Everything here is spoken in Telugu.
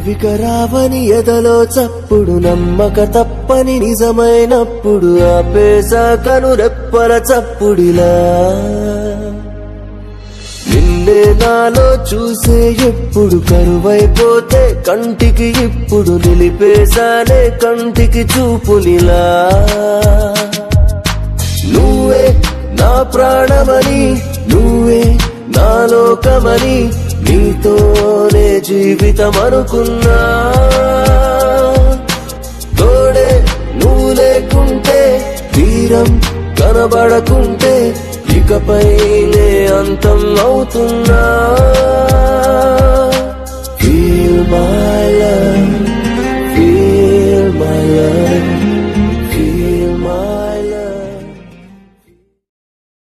నువ్విక రావని ఎదలో చప్పుడు నమ్మక తప్పని నిజమైనప్పుడు ఆపేశాకను రెప్పల చప్పుడిలా నిన్నే నాలో చూసే ఎప్పుడు కరువైపోతే కంటికి ఇప్పుడు నిలిపేశానే కంటికి చూపునిలా నువ్వే నా ప్రాణమని నువ్వే నా లోకమని నీతోనే జీవితం అనుకున్నా తోడే నువ్వు లేకుంటే తీరం కనబడకుంటే ఇకపైనే అంతం అవుతున్నా feel my love feel my love